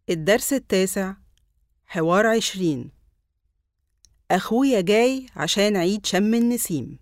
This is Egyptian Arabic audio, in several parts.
الدرس التاسع حوار عشرين أخويا جاي عشان عيد شم النسيم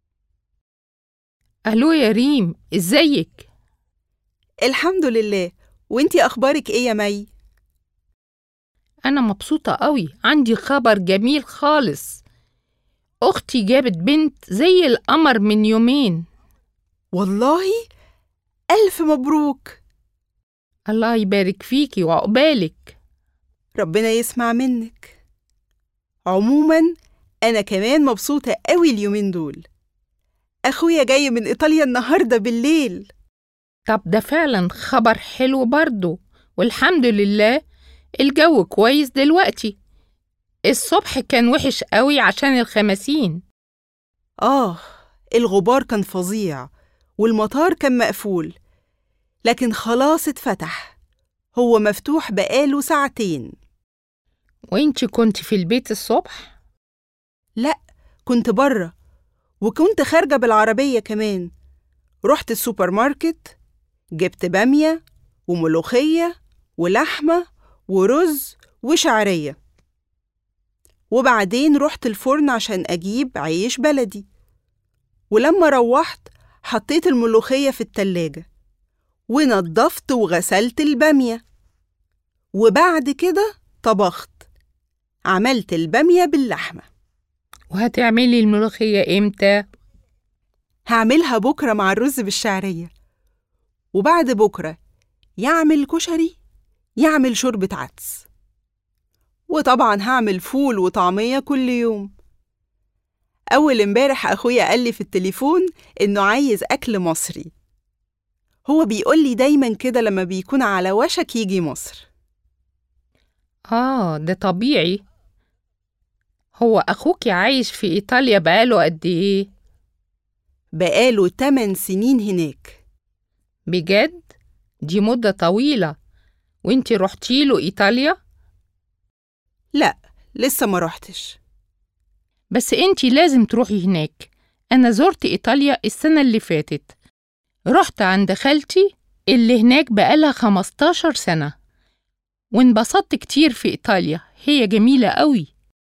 ألو يا ريم إزيك؟ الحمد لله وانتي أخبارك إيه يا مي؟ أنا مبسوطة قوي عندي خبر جميل خالص أختي جابت بنت زي القمر من يومين والله ألف مبروك الله يبارك فيكي وعقبالك ربنا يسمع منك عموما أنا كمان مبسوطة قوي اليومين دول أخويا جاي من إيطاليا النهاردة بالليل طب ده فعلا خبر حلو برضه والحمد لله الجو كويس دلوقتي الصبح كان وحش قوي عشان الخماسين آه الغبار كان فظيع والمطار كان مقفول لكن خلاص اتفتح هو مفتوح بقاله ساعتين وانتي كنت في البيت الصبح لأ كنت بره وكنت خارجة بالعربية كمان رحت السوبر ماركت جبت بامية وملوخية ولحمة ورز وشعرية وبعدين رحت الفرن عشان أجيب عيش بلدي ولما روحت حطيت الملوخية في التلاجة ونضفت وغسلت البامية وبعد كده طبخت عملت البامية باللحمة وهتعملي الملوخية امتى؟ هعملها بكرة مع الرز بالشعرية وبعد بكرة يعمل كشري يعمل شوربة عدس وطبعا هعمل فول وطعمية كل يوم أول امبارح أخويا قال لي في التليفون إنه عايز أكل مصري هو بيقول لي دايما كده لما بيكون على وشك يجي مصر آه ده طبيعي هو أخوكي عايش في إيطاليا بقاله قد إيه؟ بقاله 8 سنين هناك بجد؟ دي مدة طويلة وانتي رحتيله إيطاليا؟ لا لسه ما رحتش بس انتي لازم تروحي هناك أنا زرت إيطاليا السنة اللي فاتت رحت عند خالتي اللي هناك بقالها 15 سنة وانبسطت كتير في إيطاليا هي جميلة قوي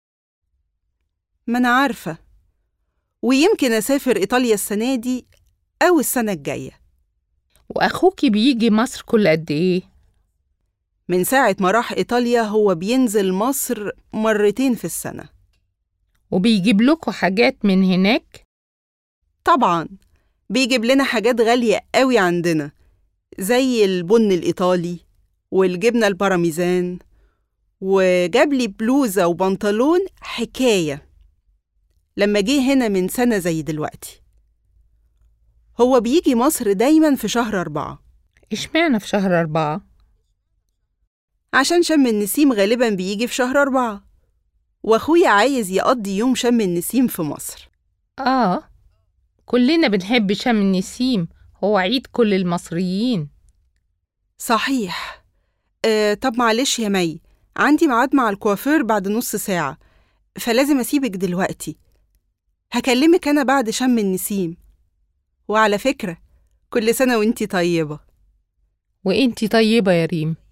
ما أنا عارفة ويمكن أسافر إيطاليا السنة دي أو السنة الجاية وأخوكي بيجي مصر كل قد إيه؟ من ساعة ما راح إيطاليا هو بينزل مصر مرتين في السنة وبيجيب لكم حاجات من هناك؟ طبعا بيجيب لنا حاجات غالية قوي عندنا زي البن الإيطالي والجبنة البارميزان وجاب لي بلوزة وبنطلون حكاية لما جه هنا من سنة زي دلوقتي هو بيجي مصر دايما في شهر أربعة إشمعنى في شهر أربعة؟ عشان شم النسيم غالبا بيجي في شهر أربعة وأخويا عايز يقضي يوم شم النسيم في مصر آه كلنا بنحب شم النسيم هو عيد كل المصريين صحيح آه طب معلش يا مي عندي ميعاد مع الكوافير بعد نص ساعة فلازم أسيبك دلوقتي هكلمك أنا بعد شم النسيم وعلى فكرة كل سنة وانتي طيبة وإنتي طيبة يا ريم